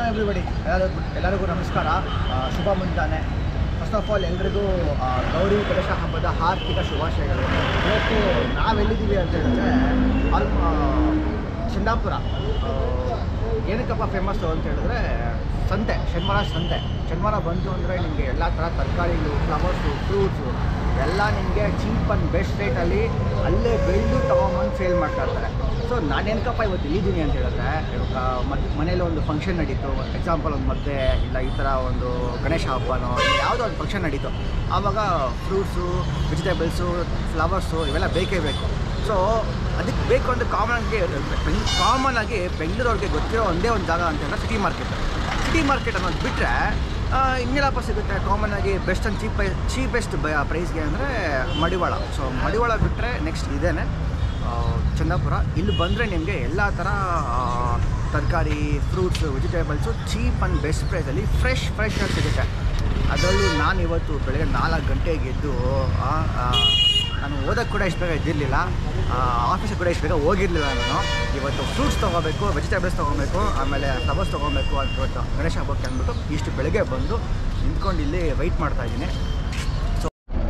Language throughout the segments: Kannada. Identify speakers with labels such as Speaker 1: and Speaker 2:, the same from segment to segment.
Speaker 1: ಎವ್ರಿಬಡಿ ಎಲ್ಲರಿಗೂ ಎಲ್ಲರಿಗೂ ನಮಸ್ಕಾರ ಆ, ಶುಭ ಮುಂಜಾನೆ ಫಸ್ಟ್ ಆಫ್ ಆಲ್ ಎಲ್ರಿಗೂ ಆ, ಗೌರಿ ಗಣೇಶ ಹಬ್ಬದ ಹಾರ್ದಿಕ ಶುಭಾಶಯಗಳು ಇವತ್ತು ನಾವೆಲ್ಲಿದ್ದೀವಿ ಅಂತ ಹೇಳಿದ್ರೆ ಅಲ್ ಆ, ಚಂದಾಪುರ ಆ, ಏನಕ್ಕಪ್ಪ ಫೇಮಸ್ಸು ಅಂತ ಹೇಳಿದ್ರೆ ಸಂತೆ ಶನಿವಾರ ಸಂತೆ ಶನಿವಾರ ಬಂತು ಅಂದರೆ ನಿಮಗೆ ಎಲ್ಲ ಥರ ತರಕಾರಿಗಳು ಫ್ಲವರ್ಸು ಫ್ರೂಟ್ಸು ಎಲ್ಲ ನಿಮಗೆ ಚೀಪ್ ಆ್ಯಂಡ್ ಬೆಸ್ಟ್ ರೇಟಲ್ಲಿ ಅಲ್ಲೇ ಬೆಳೆದು ತೊಗೊಂಬಂದು ಸೇಲ್ ಮಾಡ್ತಾ ಇರ್ತಾರೆ ಸೊ ನಾನೇನಕ್ಕಪ್ಪ ಇವತ್ತು ಇಲ್ಲಿದ್ದೀನಿ ಅಂತ ಹೇಳಿದ್ರೆ ಇವಾಗ ಮದ್ ಮನೇಲಿ ಒಂದು ಫಂಕ್ಷನ್ ನಡೀತು ಎಕ್ಸಾಂಪಲ್ ಒಂದು ಮದುವೆ ಇಲ್ಲ ಈ ಥರ ಒಂದು ಗಣೇಶ ಹಬ್ಬನೋ ಇಲ್ಲ ಯಾವುದೋ ಒಂದು ಫಂಕ್ಷನ್ ನಡೀತು ಆವಾಗ ಫ್ರೂಟ್ಸು ವೆಜಿಟೇಬಲ್ಸು ಫ್ಲವರ್ಸು ಇವೆಲ್ಲ ಬೇಕೇ ಬೇಕು ಸೊ ಅದಕ್ಕೆ ಬೇಕು ಅಂದರೆ ಕಾಮನ್ ಆಗಿ ಕಾಮನ್ ಆಗಿ ಬೆಂಗಳೂರವ್ರಿಗೆ ಗೊತ್ತಿರೋ ಒಂದೇ ಒಂದು ಜಾಗ ಅಂತ ಹೇಳಿದ್ರೆ ಸಿಟಿ ಮಾರ್ಕೆಟ್ ಸಿಟಿ ಮಾರ್ಕೆಟ್ ಅನ್ನೋದು ಬಿಟ್ಟರೆ ಇನ್ನೆಲ್ಲಪ್ಪ ಸಿಗುತ್ತೆ ಕಾಮನ್ ಆಗಿ ಬೆಸ್ಟ್ ಆ್ಯಂಡ್ ಚೀಪ್ ಚೀಪೆಸ್ಟ್ ಪ್ರೈಸ್ಗೆ ಅಂದರೆ ಮಡಿವಾಳ ಸೊ ಮಡಿವಾಳ ಬಿಟ್ಟರೆ ನೆಕ್ಸ್ಟ್ ಇದೇನೆ ಆ, ಚಂದಾಪುರ ಇಲ್ಲಿ ಬಂದರೆ ನಿಮಗೆ ಎಲ್ಲ ಥರ ತರಕಾರಿ fruits vegetables cheap and best ಪ್ರೈಸಲ್ಲಿ ಫ್ರೆಶ್ ಫ್ರೆಶ್ ಆಗಿ ಸಿಗುತ್ತೆ ಅದರಲ್ಲೂ ನಾನು ಇವತ್ತು ಬೆಳಗ್ಗೆ ನಾಲ್ಕು ಗಂಟೆಗೆ ಎದ್ದು ಆ, ಆ, ನಾನು ಓದೋಕ್ಕೆ ಕೂಡ ಇಷ್ಟು ಬೇಗ ಇದ್ದಿರಲಿಲ್ಲ ಆಫೀಸಿಗೆ ಕೂಡ ಇಷ್ಟು ಬೇಗ ಹೋಗಿರಲಿಲ್ಲ ನಾನು ಇವತ್ತು ಫ್ರೂಟ್ಸ್ ತೊಗೋಬೇಕು ವೆಜಿಟೇಬಲ್ಸ್ ತೊಗೊಬೇಕು ಆಮೇಲೆ ಫ್ಲವರ್ಸ್ ತೊಗೊಬೇಕು ಅಂತ ಇವತ್ತು ಗಣೇಶ ಹಬ್ಬಕ್ಕೆ ಅಂದ್ಬಿಟ್ಟು ಇಷ್ಟು ಬೆಳಗ್ಗೆ ಬಂದು ನಿಂತ್ಕೊಂಡು ಇಲ್ಲಿ ವೆಯ್ಟ್ ಮಾಡ್ತಾ ಇದ್ದೀನಿ ಸೊ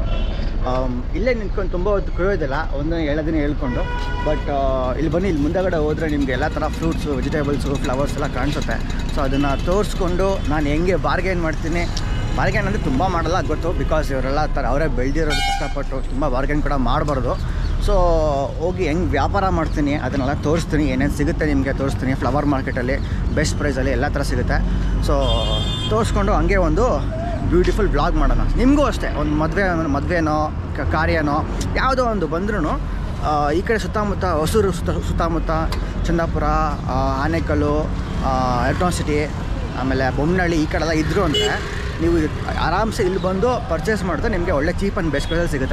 Speaker 1: ಇಲ್ಲೇ ನಿಂತ್ಕೊಂಡು ತುಂಬ ಹೊತ್ತು ಕುಡಿಯೋದಿಲ್ಲ ಒಂದು ಹೇಳೋದನ್ನ ಹೇಳ್ಕೊಂಡು ಬಟ್ ಇಲ್ಲಿ ಬನ್ನಿ ಇಲ್ಲಿ ಮುಂದಗಡೆ ಹೋದರೆ ನಿಮಗೆ ಎಲ್ಲ ಥರ ಫ್ರೂಟ್ಸು ವೆಜಿಟೇಬಲ್ಸು ಫ್ಲವರ್ಸ್ ಎಲ್ಲ ಕಾಣಿಸುತ್ತೆ ಸೊ ಅದನ್ನು ತೋರಿಸ್ಕೊಂಡು ನಾನು ಹೆಂಗೆ ಬಾರ್ಗೇನ್ ಮಾಡ್ತೀನಿ ಬಾರ್ಗೇನ್ ಅಂದರೆ ತುಂಬ ಮಾಡಲ್ಲ ಗೊತ್ತು ಬಿಕಾಸ್ ಇವರೆಲ್ಲ ಥರ ಅವರೇ ಬೆಳೆದಿರೋದು ಕಷ್ಟಪಟ್ಟು ತುಂಬ ಬಾರ್ಗೇನ್ ಕೂಡ ಮಾಡಬಾರ್ದು ಸೊ ಹೋಗಿ ಹೆಂಗೆ ವ್ಯಾಪಾರ ಮಾಡ್ತೀನಿ ಅದನ್ನೆಲ್ಲ ತೋರಿಸ್ತೀನಿ ಏನೇನು ಸಿಗುತ್ತೆ ನಿಮಗೆ ತೋರಿಸ್ತೀನಿ ಫ್ಲವರ್ ಮಾರ್ಕೆಟಲ್ಲಿ ಬೆಸ್ಟ್ ಪ್ರೈಸಲ್ಲಿ ಎಲ್ಲ ಥರ ಸಿಗುತ್ತೆ ಸೊ ತೋರಿಸ್ಕೊಂಡು ಹಂಗೆ ಒಂದು ಬ್ಯೂಟಿಫುಲ್ ಬ್ಲಾಗ್ ಮಾಡೋಣ ನಿಮಗೂ ಅಷ್ಟೇ ಒಂದು ಮದುವೆ ಮದುವೆನೋ ಕ- ಕಾರ್ಯನೋ ಯಾವುದೋ ಒಂದು ಬಂದ್ರೂ ಈ ಕಡೆ ಸುತ್ತಮುತ್ತ ಹೊಸೂರು ಸುತ್ತ ಸುತ್ತಮುತ್ತ ಚಂದಾಪುರ ಆ, ಆನೇಕಲ್ಲು ಎಲೆಕ್ಟ್ರಾನ್ ಸಿಟಿ ಆಮೇಲೆ ಬೊಮ್ಮನಹಳ್ಳಿ ಈ ಕಡೆ ಎಲ್ಲ ಇದ್ದರು ಅಂದರೆ ನೀವು ಆರಾಮ್ಸೆ ಇಲ್ಲಿ ಬಂದು ಪರ್ಚೇಸ್ ಮಾಡಿದ್ರೆ ನಿಮಗೆ ಒಳ್ಳೆ ಚೀಪ್ ಆ್ಯಂಡ್ ಬೆಸ್ಟ್ ಪ್ರೈಸಲ್ಲಿ ಸಿಗುತ್ತೆ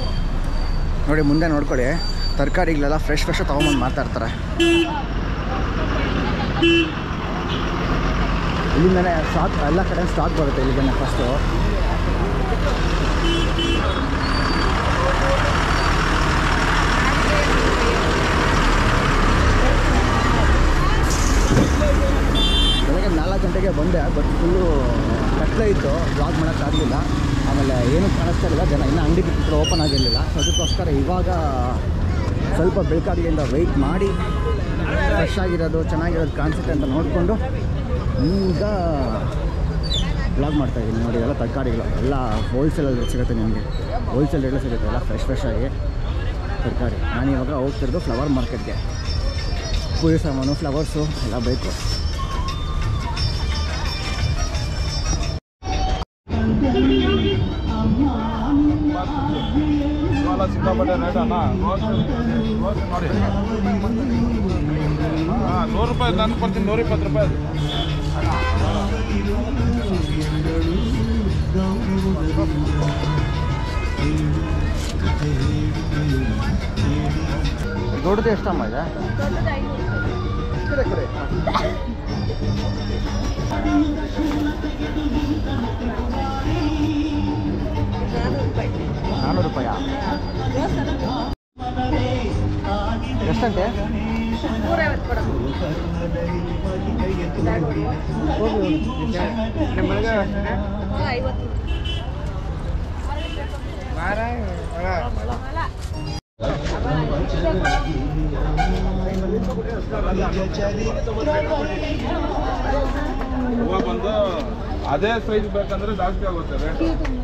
Speaker 1: ನೋಡಿ ಮುಂದೆ ನೋಡ್ಕೊಳ್ಳಿ ತರಕಾರಿಗಳೆಲ್ಲ ಫ್ರೆಶ್ ಫ್ರೆಶ್ ತೊಗೊಂಬಂದು ಮಾತಾಡ್ತಾರೆ ಇಲ್ಲಿಂದನೇ ಸ್ಟಾಕ್ ಎಲ್ಲ ಕಡೆ ಸ್ಟಾಕ್ ಬರುತ್ತೆ ಇಲ್ಲಿಂದನೇ ಫಸ್ಟು ಬೆಳಗ್ಗೆ ನಾಲ್ಕು ಗಂಟೆಗೆ ಬಂದೆ ಬಟ್ ಫುಲ್ಲು ಕತ್ಲೆ ಇತ್ತು ಬ್ಲಾಗ್ ಮಾಡೋಕ್ಕಾಗಲಿಲ್ಲ ಆಮೇಲೆ ಏನೂ ಕಾಣಿಸ್ತಾ ಇಲ್ಲ ಜನ ಇನ್ನೂ ಅಂಗಡಿ ಬಿಟ್ಟು ಓಪನ್ ಆಗಿರಲಿಲ್ಲ ಸೊ ಅದಕ್ಕೋಸ್ಕರ ಇವಾಗ ಸ್ವಲ್ಪ ಬೆಳಕಾಗಿಯಿಂದ ವೆಯ್ಟ್ ಮಾಡಿ ಫ್ರೆಶ್ ಆಗಿರೋದು ಚೆನ್ನಾಗಿರೋದು ಕಾಣಿಸುತ್ತೆ ಅಂತ ನೋಡಿಕೊಂಡು ಈಗ ಬ್ಲಾಗ್ ಮಾಡ್ತಾ ಇದ್ದೀನಿ ನೋಡಿ ಎಲ್ಲ ತರಕಾರಿಗಳು ಎಲ್ಲ ಹೋಲ್ಸೇಲಲ್ಲಿ ಸಿಗುತ್ತೆ ನಿಮಗೆ ಹೋಲ್ಸೇಲ್ ರೇಟಲ್ಲಿ ಸಿಗುತ್ತೆ ಎಲ್ಲ ಫ್ರೆಶ್ ಫ್ರೆಶ್ ಆಗಿ ತರಕಾರಿ ನಾನು ಇವಾಗ ಹೋಗ್ತಿರೋದು ಫ್ಲವರ್ ಮಾರ್ಕೆಟ್ಗೆ ಪೂಜೆ ಸಾಮಾನು ಫ್ಲವರ್ಸು ಎಲ್ಲ ಬೇಕು
Speaker 2: ಇವಾಗ ಸಿಕ್ಕಾಪಟ್ಟೆ ರೇಟ್ ಅಣ್ಣ ನೋಡಿ ಹಾಂ ನೂರು ರೂಪಾಯಿ ನಾನು ಕೊಡ್ತೀನಿ ನೂರ ಇಪ್ಪತ್ತು ರೂಪಾಯಿ
Speaker 1: ದೊಡ್ಡದು ಎಷ್ಟಮ್ಮ ಇದೆ ನಾನ್ನೂರು ರೂಪಾಯ ಎಷ್ಟಂತೆ
Speaker 2: ಹೂವು ಬಂದು ಅದೇ ಸೈಜ್ ಬೇಕಂದ್ರೆ ಜಾಸ್ತಿ ಆಗುತ್ತೆ ರೇಟ್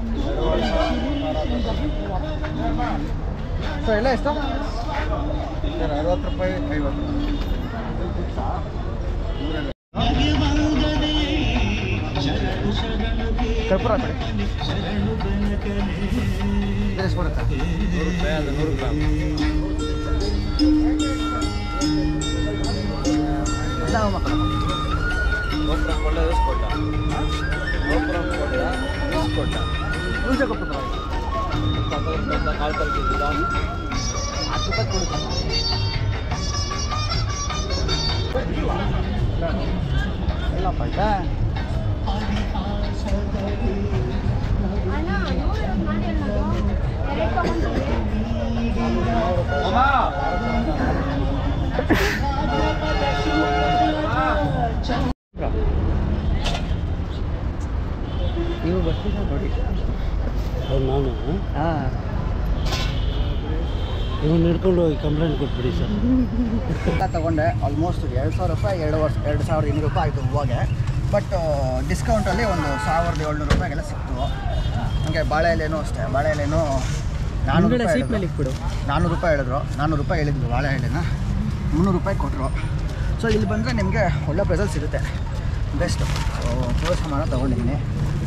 Speaker 1: ಸೊ ಎಲ್ಲ ಎಷ್ಟು
Speaker 2: ಅರವತ್ತು ರೂಪಾಯಿ ಐವತ್ತು
Speaker 1: ಕರ್ಪೂರ ಕಡೆ ಎಷ್ಟು ಬರುತ್ತೆ
Speaker 2: ನೂರು ರೂಪಾಯಿ ಅದು ನೂರು ಗ್ರಾಮ್
Speaker 1: ಎಲ್ಲ ಮಕ್ಕಳು
Speaker 2: ಗೊಬ್ಬರ ಒಳ್ಳೆ ಕೊಟ್ಟ ಗೊಬ್ಬರ ಕೊಟ್ಟ
Speaker 1: ಯೂಸ್ ಕೊಟ್ಟು
Speaker 2: ಕಾಲು ತಲುಪಿದ್ದಿಲ್ಲ
Speaker 1: ಹತ್ತು ರೂಪಾಯಿ ಕೊಡುತ್ತೆ ಎಲ್ಲಪ್ಪ ಆಯ್ತಾ ನೋಡಿ
Speaker 3: ಅವ್ರು ನಾನು
Speaker 1: ಹಾಂ
Speaker 3: ಇವನು ಹಿಡ್ಕೊಂಡು ಹೋಗಿ ಕಂಪ್ಲೇಂಟ್ ಕೊಟ್ಬಿಡಿ ಸರ್
Speaker 1: ಎಲ್ಲ ತೊಗೊಂಡೆ ಆಲ್ಮೋಸ್ಟ್ ಎರಡು ಸಾವಿರ ರೂಪಾಯಿ ಎರಡು ವರ್ಷ ಎರಡು ಸಾವಿರದ ಇನ್ನೂರು ರೂಪಾಯಿ ಆಯಿತು ಹೂವಾಗೆ ಬಟ್ ಡಿಸ್ಕೌಂಟಲ್ಲಿ ಒಂದು ಸಾವಿರದ ಏಳ್ನೂರು ರೂಪಾಯಿಗೆಲ್ಲ ಸಿಕ್ತು ಹಂಗೆ ಬಾಳೆ ಎಲೆನೂ ಅಷ್ಟೇ ಬಾಳೆ ಎಲೆನೂ ನಾನ್ನೂರು ರೂಪಾಯಿ ಹೇಳಿದ್ರು.
Speaker 3: ಬಿಡು
Speaker 1: ನಾನ್ನೂರು ರೂಪಾಯಿ ಹೇಳಿದ್ರು ನಾನ್ನೂರು ರೂಪಾಯಿ ಹೇಳಿದ್ರು ಬಾಳೆ ಎಲೆನ ಮುನ್ನೂರು ರೂಪಾಯಿ ಕೊಟ್ಟರು ಸೊ ಇಲ್ಲಿ ಬಂದರೆ ನಿಮಗೆ ಒಳ್ಳೆ ಪ್ರೈಸಲ್ಲಿ ಸಿಗುತ್ತೆ ಬೆಸ್ಟು ಸೊ ಪೂರ ಸಾಮಾನ ತೊಗೊಂಡಿದ್ದೀನಿ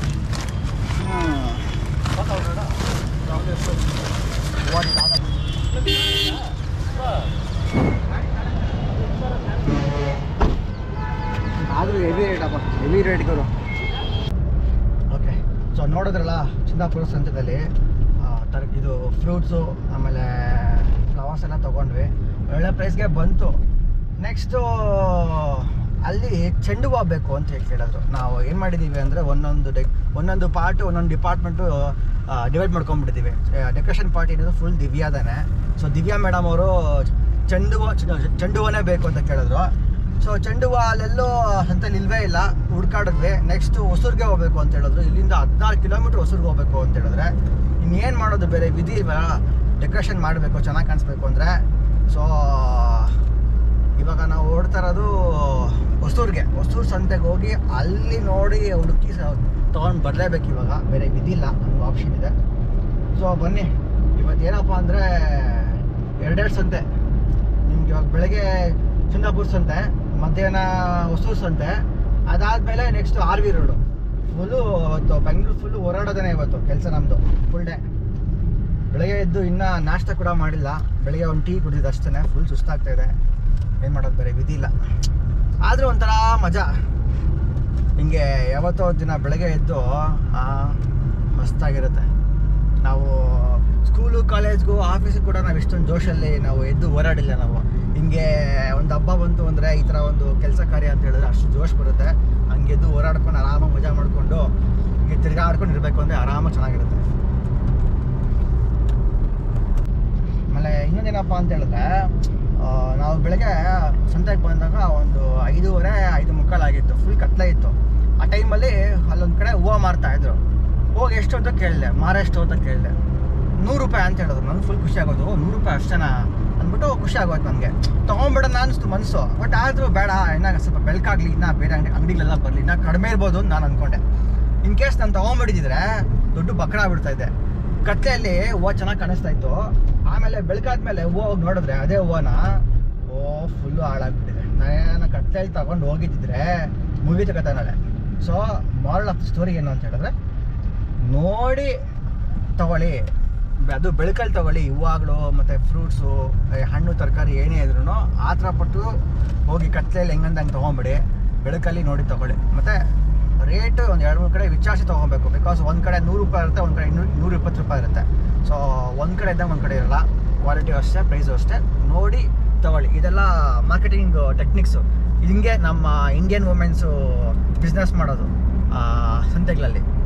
Speaker 1: ಆದರೂ ಹೆವಿ ರೇಟ್ ಅಪ್ಪ ಹೆವಿ ರೇಟ್ ಗುರು ಓಕೆ ಸೊ ನೋಡಿದ್ರಲ್ಲ ಚಂದಾಪುರ ಸಂತೆದಲ್ಲಿ ಆ, ತರ ಇದು ಫ್ರೂಟ್ಸು ಆಮೇಲೆ ಫ್ಲವರ್ಸ್ ಎಲ್ಲ ತೊಗೊಂಡ್ವಿ ಒಳ್ಳೆ ಪ್ರೈಸ್ಗೆ ಬಂತು ನೆಕ್ಸ್ಟು ಅಲ್ಲಿ ಚೆಂಡು ಹೂವು ಬೇಕು ಅಂತ ಹೇಳಿ ಕೇಳಿದ್ರು ನಾವು ಏನು ಮಾಡಿದ್ದೀವಿ ಅಂದರೆ ಒಂದೊಂದು ಡೆ ಒಂದೊಂದು ಪಾರ್ಟು ಒಂದೊಂದು ಡಿಪಾರ್ಟ್ಮೆಂಟು ಡಿವೈಡ್ ಮಾಡ್ಕೊಂಡ್ಬಿಟ್ಟಿದ್ದೀವಿ ಡೆಕೋರೇಷನ್ ಪಾರ್ಟಿ ಅನ್ನೋದು ಫುಲ್ ದಿವ್ಯಾದಾನೆ ಸೊ ದಿವ್ಯಾ ಮೇಡಮ್ ಅವರು ಚೆಂಡು ಹೂವು ಚೆಂಡು- ಚೆಂಡು ಹೂವನೇ ಬೇಕು ಅಂತ ಕೇಳಿದ್ರು ಸೊ ಚೆಂಡು ಹೂವು ಅಲ್ಲೆಲ್ಲೋ ಸಂತೆಲಿ ಇಲ್ವೇ ಇಲ್ಲ ಹುಡ್ಕಾಡಿದ್ವಿ ನೆಕ್ಸ್ಟ್ ಹೊಸೂರ್ಗೆ ಹೋಗ್ಬೇಕು ಅಂತ ಹೇಳಿದ್ರು ಇಲ್ಲಿಂದ ಹದಿನಾರು ಕಿಲೋಮೀಟ್ರ್ ಹೊಸೂರ್ಗೆ ಹೋಗ್ಬೇಕು ಅಂತ ಹೇಳಿದ್ರೆ ಇನ್ನೇನು ಮಾಡೋದು ಬೇರೆ ವಿಧಿ ಇಲ್ವಾ ಡೆಕೋರೇಷನ್ ಮಾಡಬೇಕು ಚೆನ್ನಾಗಿ ಕಾಣಿಸ್ಬೇಕು ಅಂದರೆ ಸೊ ಇವಾಗ ನಾವು ಓಡ್ತಾ ಇರೋದು ಹೊಸೂರ್ಗೆ ಹೊಸೂರು ಸಂತೆಗೆ ಹೋಗಿ ಅಲ್ಲಿ ನೋಡಿ ಹುಡುಕಿ ತೊಗೊಂಡು ಬರಲೇಬೇಕು ಇವಾಗ ಬೇರೆ ವಿಧಿ ಇಲ್ಲ ನಮ್ಗೆ ಆಪ್ಷನ್ ಇದೆ ಸೊ ಬನ್ನಿ ಇವತ್ತು ಏನಪ್ಪ ಅಂದರೆ ಎರಡೆರಡು ಸಂತೆ ನಿಮ್ಗೆ ಇವಾಗ ಬೆಳಗ್ಗೆ ಚಂದಾಪುರ ಸಂತೆ ಮಧ್ಯಾಹ್ನ ಹೊಸೂರು ಸಂತೆ ಅದಾದಮೇಲೆ next R V road full ಇವತ್ತು ಬೆಂಗಳೂರು ಫುಲ್ಲು ಓಡಾಡೋದೇ ಇವತ್ತು ಕೆಲಸ ನಮ್ಮದು ಫುಲ್ ಡೇ ಬೆಳಗ್ಗೆ ಎದ್ದು ಇನ್ನೂ ನಾಷ್ಟ ಕೂಡ ಮಾಡಿಲ್ಲ ಬೆಳಗ್ಗೆ ಒಂದು ಟೀ ಕುಡಿದಿದ್ದು ಅಷ್ಟೇ ಫುಲ್ ಸುಸ್ತಾಗ್ತಾ ಇದೆ ಏನು ಮಾಡೋದು ಬೇರೆ ವಿಧಿ ಇಲ್ಲ ಆದರೂ ಒಂಥರ ಮಜಾ ಹಿಂಗೆ ಯಾವತ್ತೋ ಒಂದ್ ದಿನ ಬೆಳಗ್ಗೆ ಎದ್ದು ಆ, ಮಸ್ತಾಗಿರುತ್ತೆ ನಾವು ಸ್ಕೂಲು ಕಾಲೇಜ್ಗೂ ಆಫೀಸಿಗೆ ಕೂಡ ನಾವು ಇಷ್ಟೊಂದು ಜೋಶಲ್ಲಿ ನಾವು ಎದ್ದು ಓಡಾಡಿಲ್ಲ ನಾವು ಹಿಂಗೆ ಒಂದು ಹಬ್ಬ ಬಂತು ಅಂದರೆ ಈ ಥರ ಒಂದು ಕೆಲಸ ಕಾರ್ಯ ಅಂತ ಹೇಳಿದ್ರೆ ಅಷ್ಟು ಜೋಶ್ ಬರುತ್ತೆ ಹಂಗೆ ಎದ್ದು ಓಡಾಡ್ಕೊಂಡು ಆರಾಮಾಗಿ ಮಜಾ ಮಾಡಿಕೊಂಡು ಹಿಂಗೆ ತಿರ್ಗಾಡ್ಕೊಂಡು ಇರಬೇಕು ಅಂದರೆ ಆರಾಮಾಗಿ ಚೆನ್ನಾಗಿರುತ್ತೆ ಆಮೇಲೆ ಇನ್ನೊಂದೇನಪ್ಪ ಅಂತ ಹೇಳಿದ್ರೆ ಆ, ನಾವು ಬೆಳಗ್ಗೆ ಸಂತೆಗೆ ಬಂದಾಗ ಒಂದು ಐದೂವರೆ ಐದು ಮುಕ್ಕಾಲಾಗಿತ್ತು ಫುಲ್ ಕತ್ಲೆ ಇತ್ತು ಆ ಟೈಮಲ್ಲಿ ಅಲ್ಲೊಂದು ಕಡೆ ಹೂವು ಮಾರ್ತಾ ಇದ್ರು ಹೋಗಿ ಎಷ್ಟು ಅಂತ ಕೇಳಿದೆ ಮಾರ ಎಷ್ಟು ಅಂತ ಕೇಳಿದೆ ನೂರು ರೂಪಾಯಿ ಅಂತ ಹೇಳಿದ್ರು ನನಗೆ ಫುಲ್ ಖುಷಿ ಆಗೋದು "ಓ, ನೂರು ರೂಪಾಯಿ ಅಷ್ಟೇನಾ ಅಂದ್ಬಿಟ್ಟು ಖುಷಿ ಆಗೋಯ್ತು ನನಗೆ ತೊಗೊಂಬಿಡೋಣ ಅನಿಸ್ತು ಮನಸ್ಸು ಬಟ್ ಆದರೂ ಬೇಡ ಇನ್ನ ಸ್ವಲ್ಪ ಬೆಳಕಾಗ್ಲಿ ಇನ್ನ ಬೇರೆ ಅಂಗಡಿ ಅಂಗಡಿಗಳೆಲ್ಲ ಬರಲಿ ಇನ್ನ ಕಡಿಮೆ ಇರ್ಬೋದು ಅಂತ ನಾನು ಅಂದ್ಕೊಂಡೆ ಇನ್ ಕೇಸ್ ನಾನು ತೊಗೊಂಬಿಟ್ಟಿದ್ರೆ ದೊಡ್ಡ ಬಕ್ರ ಆಗ್ಬಿಡ್ತಾ ಇದೆ ಕತ್ಲೆಯಲ್ಲಿ ಹೂವು ಚೆನ್ನಾಗಿ ಕಾಣಿಸ್ತಾ ಇತ್ತು ಆಮೇಲೆ ಬೆಳಕಾದ್ಮೇಲೆ ಹೂವು ಹೋಗಿ ನೋಡಿದ್ರೆ ಅದೇ ಹೂವನ ಓ ಫುಲ್ಲು ಹಾಳಾಗ್ಬಿಟ್ಟಿದೆ ನಾನು ಕತ್ಲೆಯಲ್ಲಿ ತಗೊಂಡು ಹೋಗಿದ್ದಿದ್ರೆ ಮುಗೀತು ಕತೆ ನಾಳೆ ಸೊ ಮಾರಲ್ ಆಫ್ ಸ್ಟೋರಿ ಏನು ಅಂತ ಹೇಳಿದ್ರೆ ನೋಡಿ ತಗೊಳ್ಳಿ ಅದು ಬೆಳಕಲ್ಲಿ ತಗೊಳ್ಳಿ ಹೂವಾಗಳು ಮತ್ತು ಫ್ರೂಟ್ಸು ಹಣ್ಣು ತರಕಾರಿ ಏನೇ ಇದ್ರೂ ಆ ಥರ ಪಟ್ಟು ಹೋಗಿ ಕತ್ಲೆಯಲ್ಲಿ ಹೆಂಗಂದ ಹಂಗೆ ತೊಗೊಂಬಿಡಿ ಬೆಳಕಲ್ಲಿ ನೋಡಿ ತಗೊಳ್ಳಿ ಮತ್ತು ರೇಟ್ ಒಂದು ಎರಡು ಮೂರು ಕಡೆ ವಿಚಾರಿಸಿ ತೊಗೊಬೇಕು ಬಿಕಾಸ್ ಒಂದು ಕಡೆ ನೂರು ರೂಪಾಯಿ ಇರುತ್ತೆ ಒಂದು ಕಡೆ ಇನ್ನೂರು ನೂರ ಇಪ್ಪತ್ತು ರೂಪಾಯಿ ಇರುತ್ತೆ ಸೊ ಒಂದು ಕಡೆ ಇದ್ದಾಗ ಒಂದು ಕಡೆ ಇರಲ್ಲ ಕ್ವಾಲಿಟಿ ಅಷ್ಟೇ ಪ್ರೈಸು ಅಷ್ಟೇ ನೋಡಿ ತಗೊಳ್ಳಿ ಇದೆಲ್ಲ ಮಾರ್ಕೆಟಿಂಗ್ ಟೆಕ್ನಿಕ್ಸು ಹಿಂಗೆ ನಮ್ಮ ಇಂಡಿಯನ್ ವುಮೆನ್ಸು ಬಿಸ್ನೆಸ್ ಮಾಡೋದು ಆ, ಸಂತೆಗಳಲ್ಲಿ